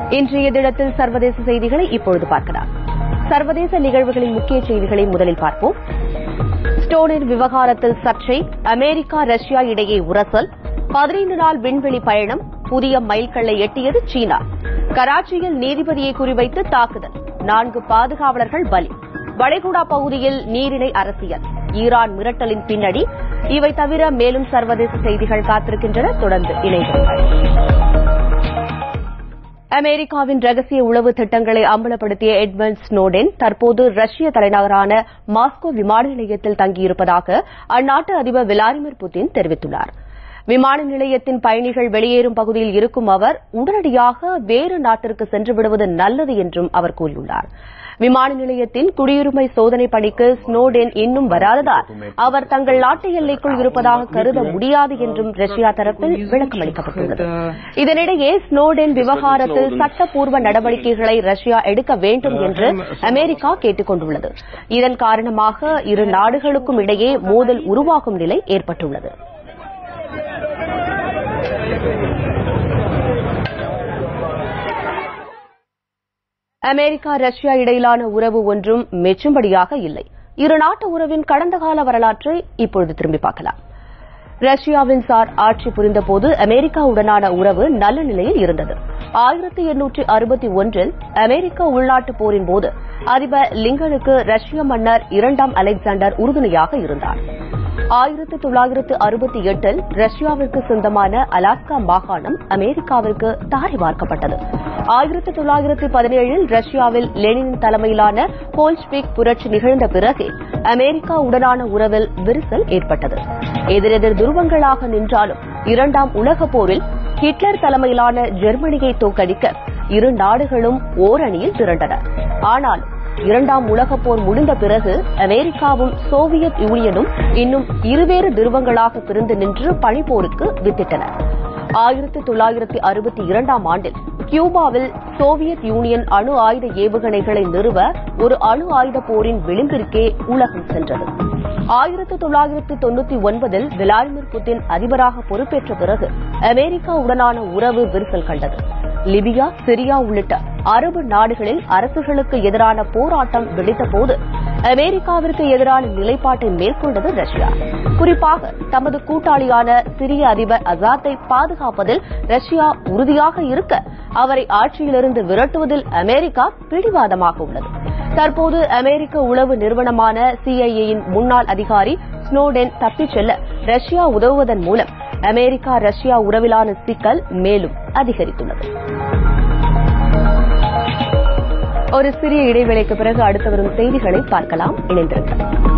இன்றைய தினத்தில் சர்வதேச செய்திகளை இப்பொழுது பார்க்கலாம் சர்வதேச நிகழ்வுகளின் முக்கிய செய்திகளை முதலில் பார்ப்போம் ஸ்டோனின் விவகாரத்தில் சர்ச்சை அமெரிக்கா ரஷ்யா இடையே உரசல் பதினைந்து நாள் விண்வெளி பயணம் புதிய மைல்கல்லை எட்டியது சீனா கராச்சியில் நீதிபதியை குறிவைத்து தாக்குதல் நான்கு பாதுகாவலர்கள் பலி வளைகுடா பகுதியில் நீரிணை அரசியல் ஈரான் மிரட்டலின் பின்னணி இவை தவிர மேலும் சர்வதேச செய்திகள் காத்திருக்கின்றன தொடர்ந்து இணைந்திருங்கள் அமெரிக்காவின் ரகசிய உளவு திட்டங்களை அம்பலப்படுத்திய எட்வர்ட் ஸ்னோடென் தற்போது ரஷ்ய தலைநகரான மாஸ்கோ விமான நிலையத்தில் தங்கியிருப்பதாக அந்நாட்டு அதிபர் விளாடிமிர் புட்டின் தெரிவித்துள்ளார் விமான நிலையத்தின் பயணிகள் வெளியேறும் பகுதியில் இருக்கும் அவர் உடனடியாக வேறு நாட்டிற்கு சென்று விடுவது நல்லது என்றும் அவர் கூறியுள்ளார் விமான நிலையத்தின் குடியுரிமை சோதனை பணிக்கு ஸ்னோடென் இன்னும் வராததால் அவர் தங்கள் நாட்டு எல்லைக்குள் இருப்பதாக கருத முடியாது என்றும் ரஷ்யா தரப்பில் விளக்கம் அளிக்கப்பட்டுள்ளது இதனிடையே ஸ்னோடென் விவகாரத்தில் சட்டப்பூர்வ நடவடிக்கைகளை ரஷ்யா எடுக்க வேண்டும் என்று அமெரிக்கா கேட்டுக் கொண்டுள்ளது இதன் காரணமாக இரு நாடுகளுக்கும் இடையே மோதல் உருவாகும் நிலை ஏற்பட்டுள்ளது அமெரிக்கா ரஷ்யா இடையிலான உறவு ஒன்றும் மெச்சும்படியாக இல்லை இரு நாட்டு உறவின் கடந்த கால வரலாற்றை இப்பொழுது திரும்பி பார்க்கலாம் ரஷ்யாவின் சார் ஆட்சி புரிந்தபோது அமெரிக்காவுடனான உறவு நல்ல நிலையில் இருந்தது ஆயிரத்தி எண்ணூற்றி அறுபத்தி ஒன்றில் அமெரிக்க உள்நாட்டு போரின் போது அதிபர் லிங்கனுக்கு ரஷ்ய மன்னர் இரண்டாம் அலெக்சாண்டர் உறுதுணையாக இருந்தார் ஆயிரத்தி தொள்ளாயிரத்து அறுபத்தி எட்டில் ரஷ்யாவிற்கு சொந்தமான அலாஸ்கா மாகாணம் அமெரிக்காவிற்கு தாரை பார்க்கப்பட்டது ஆயிரத்தி தொள்ளாயிரத்து பதினேழில் ரஷ்யாவில் லெனின் தலைமையிலான போல்ஸ்பிக் புரட்சி நிகழ்ந்த பிறகு அமெரிக்கா உடனான உறவில் விரிசல் ஏற்பட்டது எதிரெதிர் துருவங்களாக நின்றாலும் இரண்டாம் உலகப் போரில் ஹிட்லர் தலைமையிலான ஜெர்மனியை தோற்கடிக்க இரு நாடுகளும் ஓரணியில் திரண்டன ஆனாலும் இரண்டாம் உலகப் போர் முடிந்த பிறகு அமெரிக்காவும் சோவியத் யூனியனும் இன்னும் இருவேறு துருவங்களாக பிரிந்து நின்று பனிப்போருக்கு வித்திட்டன ஆயிரத்தி தொள்ளாயிரத்தி அறுபத்தி இரண்டாம் ஆண்டில் கியூபாவில் சோவியத் யூனியன் அணு ஆயுத ஏவுகணைகளை நிறுவ ஒரு அணு ஆயுத போரின் விளிம்பிற்கே உலகம் சென்றது ஆயிரத்தி தொள்ளாயிரத்தி தொண்ணூத்தி ஒன்பதில் விளாடிமிர் புட்டின் அதிபராக பொறுப்பேற்ற பிறகு அமெரிக்காவுடனான உறவு விரிசல் கண்டது லிபியா சிரியா உள்ளிட்ட அரபு நாடுகளில் அரசுகளுக்கு எதிரான போராட்டம் வெடித்தபோது அமெரிக்காவிற்கு எதிரான நிலைப்பாட்டை மேற்கொண்டது ரஷ்யா குறிப்பாக தமது கூட்டாளியான சிரிய அதிபர் அசாத்தை பாதுகாப்பதில் ரஷ்யா உறுதியாக இருக்க அவரை ஆட்சியிலிருந்து விரட்டுவதில் அமெரிக்கா பிடிவாதமாக உள்ளது தற்போது அமெரிக்க உளவு நிறுவனமான சிஐஏயின் முன்னாள் அதிகாரி ஸ்னோடென் தப்பிச் செல்ல ரஷ்யா உதவுவதன் மூலம் அமெரிக்கா ரஷ்யா உறவிலான சிக்கல் மேலும் அதிகரித்துள்ளது ஒரு சிறிய இடைவேளைக்கு பிறகு அடுத்து வரும் செய்திகளை பார்க்கலாம் இணைந்திருக்கிறது